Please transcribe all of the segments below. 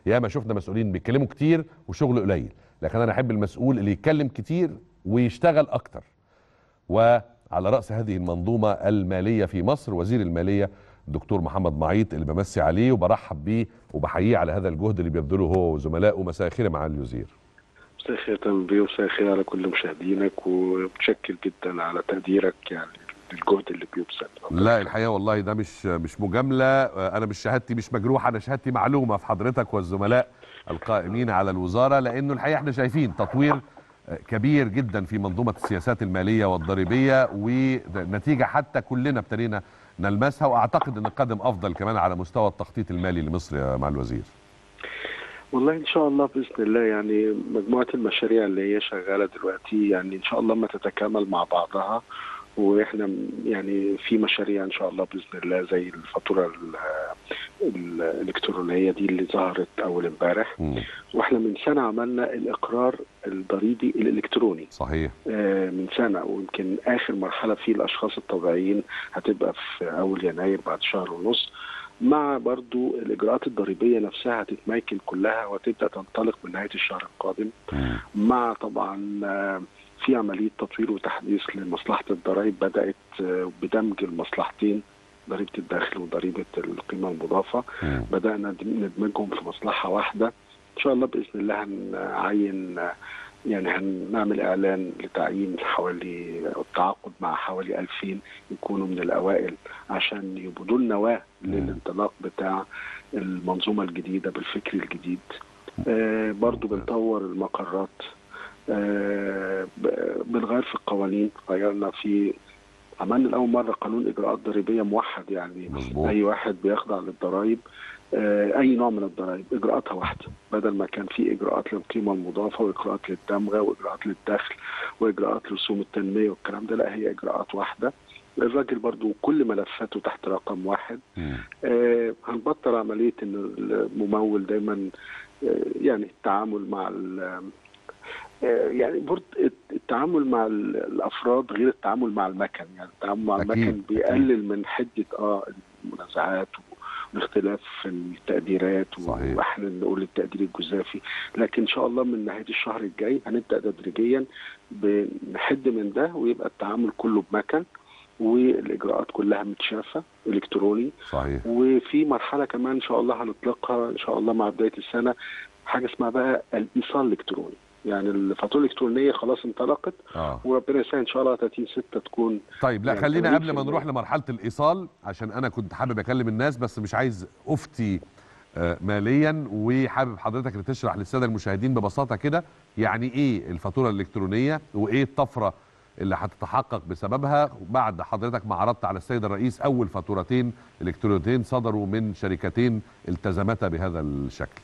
ياما شفنا مسؤولين بيتكلموا كتير وشغل قليل لكن انا احب المسؤول اللي يتكلم كتير ويشتغل اكتر وعلى راس هذه المنظومه الماليه في مصر وزير الماليه الدكتور محمد معيط اللي بمسي عليه وبرحب بيه وبحييه على هذا الجهد اللي بيبذله هو وزملائه مساء الخير يا معالي الوزير مساء الخير تمام بيه ومساء الخير على كل مشاهدينك ومتشكر جدا على تقديرك يعني للجهد اللي بيبذل لا الحقيقه والله ده مش مش مجامله انا مش شهادتي مش مجروحه انا شهادتي معلومه في حضرتك والزملاء القائمين على الوزاره لانه الحقيقه احنا شايفين تطوير كبير جدا في منظومه السياسات الماليه والضريبيه ونتيجه حتى كلنا ابتدينا نلمسها واعتقد ان القادم افضل كمان على مستوى التخطيط المالي لمصر يا مع الوزير والله ان شاء الله باذن الله يعني مجموعه المشاريع اللي هي شغاله دلوقتي يعني ان شاء الله ما تتكامل مع بعضها واحنا يعني في مشاريع ان شاء الله باذن الله زي الفاتوره الالكترونيه دي اللي ظهرت اول امبارح واحنا من سنه عملنا الاقرار الضريبي الالكتروني صحيح آه من سنه ويمكن اخر مرحله فيه الاشخاص الطبيعيين هتبقى في اول يناير بعد شهر ونص مع برضو الاجراءات الضريبيه نفسها هتتميكن كلها وتبدا تنطلق من نهايه الشهر القادم مع طبعا آه في عمليه تطوير وتحديث لمصلحه الضرائب بدات بدمج المصلحتين ضريبه الدخل وضريبه القيمه المضافه مم. بدانا ندمجهم في مصلحه واحده ان شاء الله باذن الله هنعين يعني هنعمل اعلان لتعيين حوالي التعاقد مع حوالي 2000 يكونوا من الاوائل عشان يبقوا دول نواه للانطلاق بتاع المنظومه الجديده بالفكر الجديد آه برضو بنطور المقرات آه بنغير في القوانين غيرنا في عملنا لاول مره قانون اجراءات ضريبيه موحد يعني مظبوط. اي واحد بيخضع للضرائب آه اي نوع من الضرائب اجراءاتها واحده بدل ما كان في اجراءات للقيمه المضافه واجراءات للدمغه واجراءات للدخل واجراءات لرسوم التنميه والكلام ده لا هي اجراءات واحده الراجل برضو كل ملفاته تحت رقم واحد آه هنبطل عمليه ان الممول دايما آه يعني التعامل مع يعني برضه التعامل مع الافراد غير التعامل مع المكن يعني التعامل مع أكيد. المكن بيقلل من حده اه المنازعات والاختلاف في التقديرات صحيح. واحنا نقول التقدير الجزافي لكن ان شاء الله من نهايه الشهر الجاي هنبدا تدريجيا بنحد من ده ويبقى التعامل كله بمكن والاجراءات كلها متشافه الكتروني صحيح وفي مرحله كمان ان شاء الله هنطلقها ان شاء الله مع بدايه السنه حاجه اسمها بقى الايصال الالكتروني يعني الفاتوره الالكترونيه خلاص انطلقت اه وربنا يسهل ان شاء الله 30 6 تكون طيب لا يعني خلينا 80% قبل ما نروح لمرحله الايصال عشان انا كنت حابب اكلم الناس بس مش عايز افتي آه، ماليا وحابب حضرتك اللي تشرح للساده المشاهدين ببساطه كده يعني ايه الفاتوره الالكترونيه وايه الطفره اللي هتتحقق بسببها بعد حضرتك ما عرضت على السيد الرئيس اول فاتورتين الكترونيتين صدروا من شركتين التزمتا بهذا الشكل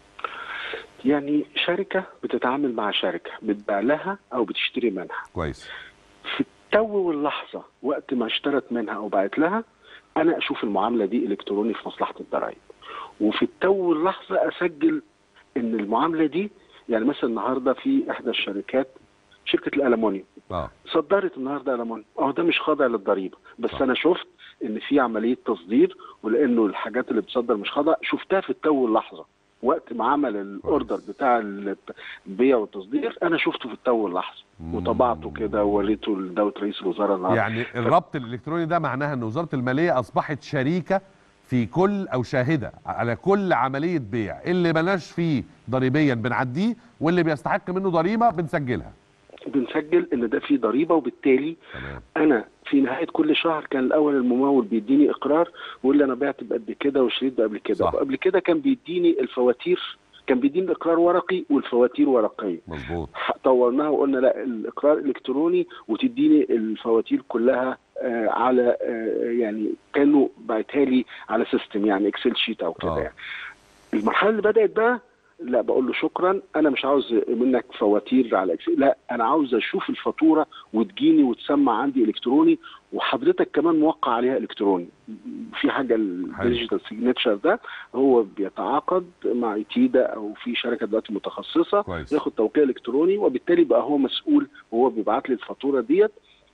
يعني شركه بتتعامل مع شركه بتبيع لها او بتشتري منها كويس في التو واللحظه وقت ما اشترت منها او باعت لها انا اشوف المعامله دي الكتروني في مصلحه الضرائب وفي التو واللحظه اسجل ان المعامله دي يعني مثلا النهارده في احدى الشركات شركه الالومنيوم اه صدرت النهارده الومنيوم اهو ده مش خاضع للضريبه بس صح. انا شفت ان في عمليه تصدير ولانه الحاجات اللي بتصدر مش خاضعه شفتها في التو واللحظه وقت ما عمل الاوردر بتاع البيع والتصدير انا شفته في التو واللحظه مم. وطبعته كده ووريته لدوله رئيس الوزراء النهارده يعني الربط الالكتروني ده معناها ان وزاره الماليه اصبحت شريكه في كل او شاهده على كل عمليه بيع اللي ملاش فيه ضريبيا بنعديه واللي بيستحق منه ضريبه بنسجلها بنسجل ان ده فيه ضريبه وبالتالي تمام انا في نهايه كل شهر كان الاول الممول بيديني اقرار ويقول لي انا بعت بقد كده وشريت بقبل كده صح. وقبل كده كان بيديني الفواتير كان بيديني الاقرار ورقي والفواتير ورقيه مظبوط ح- طورناها وقلنا لا الاقرار الكتروني وتديني الفواتير كلها آه على آه يعني كانوا باعتها لي على سيستم يعني اكسل شيت او كده آه. يعني المرحله اللي بدات بقى لا بقول له شكرا انا مش عاوز منك فواتير على اكسل لا انا عاوز اشوف الفاتوره وتجيني وتسمع عندي الكتروني وحضرتك كمان موقع عليها الكتروني في حاجه الديجيتال سيجنتشر ده هو بيتعاقد مع ايتيدا او في شركه دلوقتي متخصصه كويس. ياخد توقيع الكتروني وبالتالي بقى هو مسؤول وهو بيبعت لي الفاتوره ديت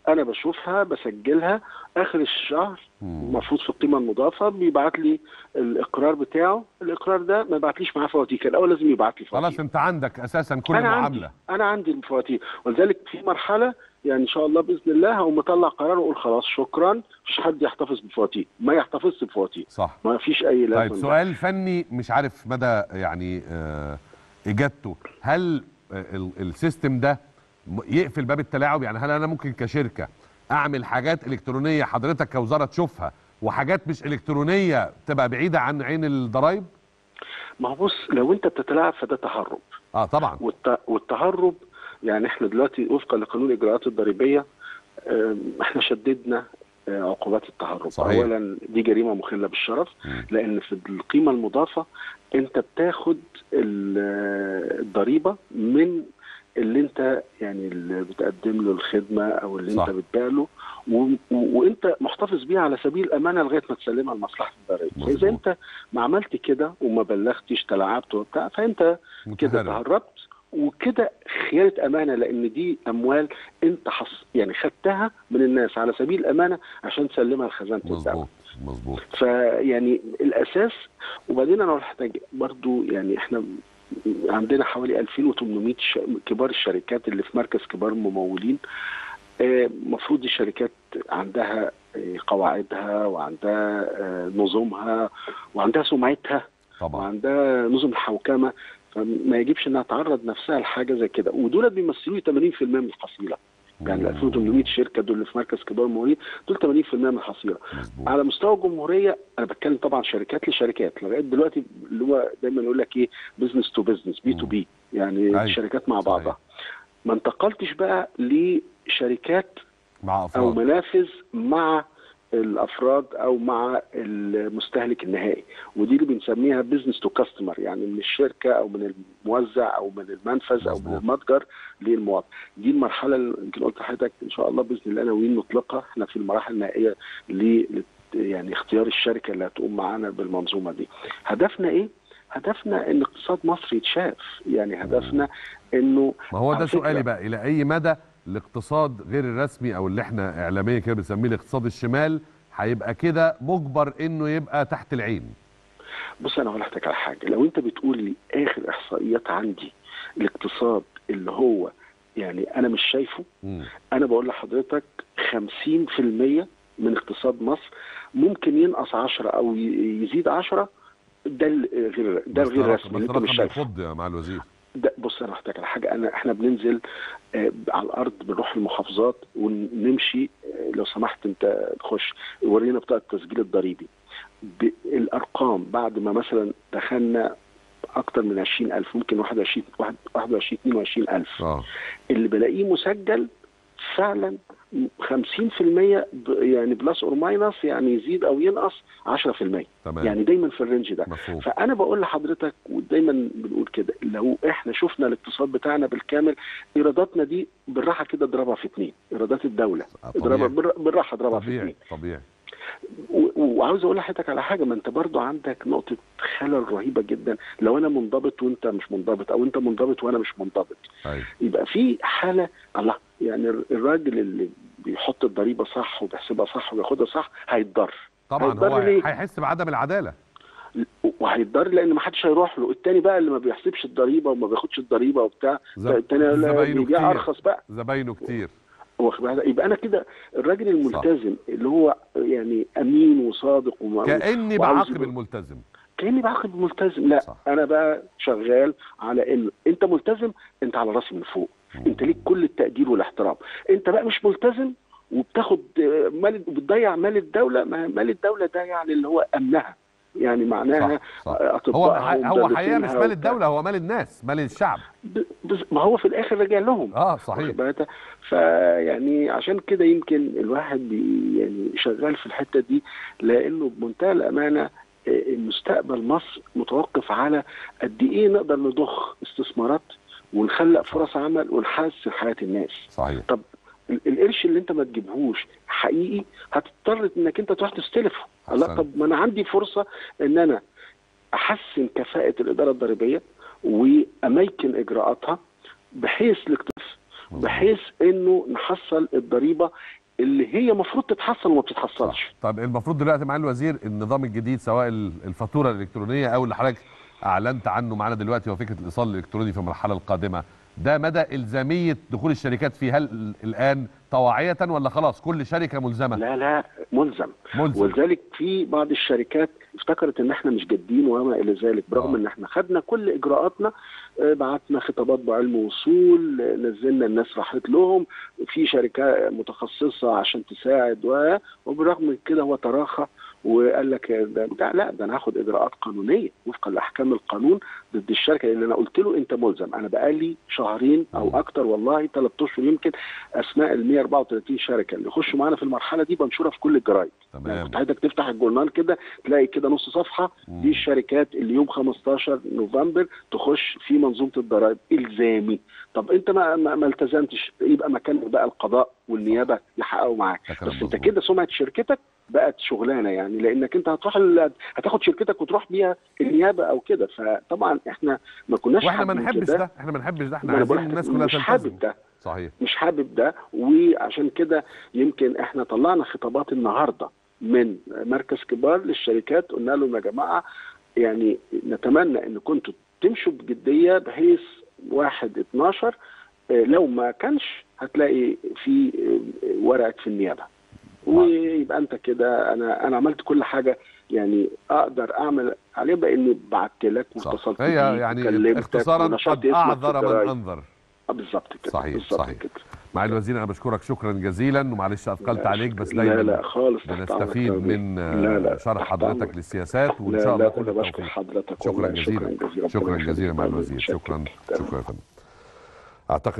انا بشوفها بسجلها اخر الشهر مم. المفروض في القيمه المضافه بيبعت لي الاقرار بتاعه الاقرار ده ما يبعتليش معاه فواتير كان الاول لازم يبعت لي فواتير خلاص انت عندك اساسا كل انا معامله عندي انا عندي الفواتير ولذلك في مرحله يعني ان شاء الله باذن الله هقوم مطلع قرار واقول خلاص شكرا مفيش حد يحتفظ بفواتير ما يحتفظش بفواتير صح ما فيش اي لازمه طيب سؤال فني مش عارف مدى يعني آه اجابته هل آه ال- السيستم ده م- يقفل باب التلاعب يعني هل انا ممكن كشركه اعمل حاجات الكترونيه حضرتك كوزاره تشوفها وحاجات مش الكترونيه تبقى بعيده عن عين الضرايب ما هو بص لو انت بتتلاعب فده تهرب اه طبعا والت... والتهرب يعني احنا دلوقتي وفقا لقانون الاجراءات الضريبيه آم، احنا شددنا آه، عقوبات التهرب صحيح. اولا دي جريمه مخله بالشرف مم. لان في القيمه المضافه انت بتاخد ال- آه، الضريبه من اللي انت يعني اللي بتقدم له الخدمه او اللي صح. انت بتبيع له و... و... وانت محتفظ بيها على سبيل الامانه لغايه ما تسلمها لمصلحه الضرائب مظبوط. فاذا انت ما عملت كده وما بلغتش تلاعبت وبتاع فانت كده متهرب تهربت وكده خيانه امانه لان دي اموال انت حص يعني خدتها من الناس على سبيل الامانه عشان تسلمها لخزانه الدوله مظبوط مظبوط فيعني الاساس وبعدين انا محتاج برضو يعني احنا عندنا حوالي 2800 ش- كبار الشركات اللي في مركز كبار الممولين المفروض الشركات عندها آه، قواعدها وعندها آه، نظامها وعندها سمعتها طبعا وعندها نظم الحوكمه فما يجبش انها تعرض نفسها لحاجه زي كده ودول بيمثلوا لي 80% من الحصيله يعني ال 2800 شركه دول اللي في مركز كبار الممولين دول 80% من الحصيله مظبوط على مستوى الجمهوريه انا بتكلم طبعا شركات لشركات لغايه دلوقتي اللي هو دايما يقول لك ايه بزنس تو بزنس بي تو بي يعني أيوة. شركات مع صحيح. بعضها ما انتقلتش بقى لشركات مع او افراد منافذ مع الافراد او مع المستهلك النهائي ودي اللي بنسميها بزنس تو كاستمر يعني من الشركه او من الموزع او من المنفذ او من مظبوط. المتجر للمواطن دي المرحله اللي يمكن قلت لحضرتك ان شاء الله باذن الله ناويين نطلقها احنا في المراحل النهائيه ل يعني اختيار الشركه اللي هتقوم معانا بالمنظومه دي هدفنا ايه هدفنا ان اقتصاد مصر يتشاف يعني هدفنا انه ما هو ده على فكرة- سؤالي بقى الى اي مدى الاقتصاد غير الرسمي او اللي احنا اعلاميا كده بنسميه الاقتصاد الشمال هيبقى كده مجبر انه يبقى تحت العين بص انا هقول لحضرتك على حاجه لو انت بتقول لي اخر احصائيات عندي الاقتصاد اللي هو يعني انا مش شايفه مم. انا بقول لحضرتك 50% من اقتصاد مصر ممكن ينقص 10 او ي- يزيد 10 ده ال- غير ده بس الغير ده رسمي رقم- اللي بس انت ده مش رقم شايفه يخض يا مع الوزير ده بص انا هحكي على حاجه انا احنا بننزل آه على الارض بنروح المحافظات ونمشي آه لو سمحت انت تخش ورينا بطاقه التسجيل الضريبي ب- الارقام بعد ما مثلا دخلنا اكتر من 20000 ممكن 21 21 22000 اه اللي بلاقيه مسجل فعلا 50% ب- يعني بلس اور ماينس يعني يزيد او ينقص 10% تمام يعني دايما في الرينج ده مفهوم فانا بقول لحضرتك ودايما بنقول كده لو احنا شفنا الاقتصاد بتاعنا بالكامل ايراداتنا دي بالراحه كده اضربها في اتنين ايرادات الدوله آه، اضربها طبيعي بالر- بالراحه اضربها في طبيعي اتنين طبيعي و- وعاوز اقول لحضرتك على حاجه ما انت برضو عندك نقطه خلل رهيبه جدا لو انا منضبط وانت مش منضبط او انت منضبط وانا مش منضبط ايوه يبقى في حاله الله يعني الراجل اللي بيحط الضريبه صح وبيحسبها صح وبياخدها صح هيتضر طبعا هيتضر هو ليه؟ هيحس بعدم العداله وهيتضر لان ما حدش هيروح له التاني بقى اللي ما بيحسبش الضريبه وما بياخدش الضريبه وبتاع ز- التاني يقول لك زباينه بيبيع كتير. ارخص بقى زباينه كتير واخد بالك؟ يبقى انا كده الراجل الملتزم اللي هو يعني امين وصادق وما كاني وعاوز بعاقب يبقى- الملتزم كاني بعاقب الملتزم لا صح. صح. انا بقى شغال على انه انت ملتزم انت على راسي من فوق انت ليك كل التقدير والاحترام انت بقى مش ملتزم وبتاخد آه، مال بتضيع مال الدوله ما مال الدوله ده يعني اللي هو امنها يعني معناها صح صح هو اطبائها هو حقيقه مش ومدرسينها مال وبتاع. الدوله هو مال الناس مال الشعب ب- بز- ما هو في الاخر راجع لهم اه صحيح واخد بالك؟ فيعني عشان كده يمكن الواحد بي يعني شغال في الحته دي لانه بمنتهى الامانه آه، مستقبل مصر متوقف على قد ايه نقدر نضخ استثمارات ونخلق فرص عمل ونحسن حياه الناس صحيح طب ال- القرش اللي انت ما تجيبهوش حقيقي هتضطر انك انت تروح تستلفه لا أحسنت. طب ما انا عندي فرصه ان انا احسن كفاءه الاداره الضريبيه واميكن اجراءاتها بحيث الاقتصاد بحيث انه نحصل الضريبه اللي هي المفروض تتحصل وما بتتحصلش طب المفروض دلوقتي معالي الوزير النظام الجديد سواء ال- الفاتوره الالكترونيه او اللي حضرتك اعلنت عنه معانا دلوقتي هو فكره الايصال الالكتروني في المرحله القادمه ده مدى الزاميه دخول الشركات فيه هل ال- الان طواعيه ولا خلاص كل شركه ملزمه لا لا ملزم ملزم ولذلك في بعض الشركات افتكرت ان احنا مش جادين وما الى ذلك برغم آه. ان احنا خدنا كل اجراءاتنا آه، بعتنا خطابات بعلم وصول آه، نزلنا الناس راحت لهم في شركات متخصصه عشان تساعد و- وبرغم من كده هو تراخى وقال لك ده ده لا ده انا هاخد اجراءات قانونيه وفقا لاحكام القانون ضد الشركه لان انا قلت له انت ملزم انا بقالي شهرين او اكتر والله ثلاث اشهر يمكن اسماء ال 134 شركه اللي يخشوا معانا في المرحله دي بنشرها في كل الجرايد يعني تمام كنت عايزك تفتح الجورنال كده تلاقي كده نص صفحه مم. دي الشركات اللي يوم 15 نوفمبر تخش في منظومه الضرائب الزامي طب انت ما ما, ما التزمتش يبقى مكان بقى القضاء والنيابه يحققوا معاك ده كلام بس انت مظبوط. كده سمعه شركتك بقت شغلانه يعني لانك انت هتروح ال... هتاخد شركتك وتروح بيها النيابه او كده فطبعا احنا ما كناش واحنا ما حابين نحبش كده. ده احنا ما نحبش ده احنا ما أنا عايزين بقول لك الناس كلها مش تلتزم حابب ده صحيح مش حابب ده وعشان كده يمكن احنا طلعنا خطابات النهارده من مركز كبار للشركات قلنا لهم يا جماعه يعني نتمنى ان كنتوا تمشوا بجديه بحيث واحد 12 آه، لو ما كانش هتلاقي في آه، ورقه في النيابه ويبقى انت كده انا انا عملت كل حاجه يعني اقدر اعمل عليه باني بعت لك صح واتصلت هي بيك يعني وكلمتك اختصارا ونشرت قد اسمك في اعذر من الجرايد. انذر آه، بالظبط كده صحيح، بالظبط صحيح. كده معالي الوزير انا بشكرك شكرا جزيلا ومعلش اثقلت لا، عليك بس لا لا دايما خالص تحت بنستفيد أمرك يا من ربي. لا لا شرح تحت حضرتك أمرك. للسياسات وان لا شاء الله لا كل انا بشكر التوفيق حضرتك شكرا والله. جزيلا شكرا جزيلا شكرا ربنا جزيلا يخليك. مع الوزير شكراً. شكرا تمام. شكرا يا فندم اعتقد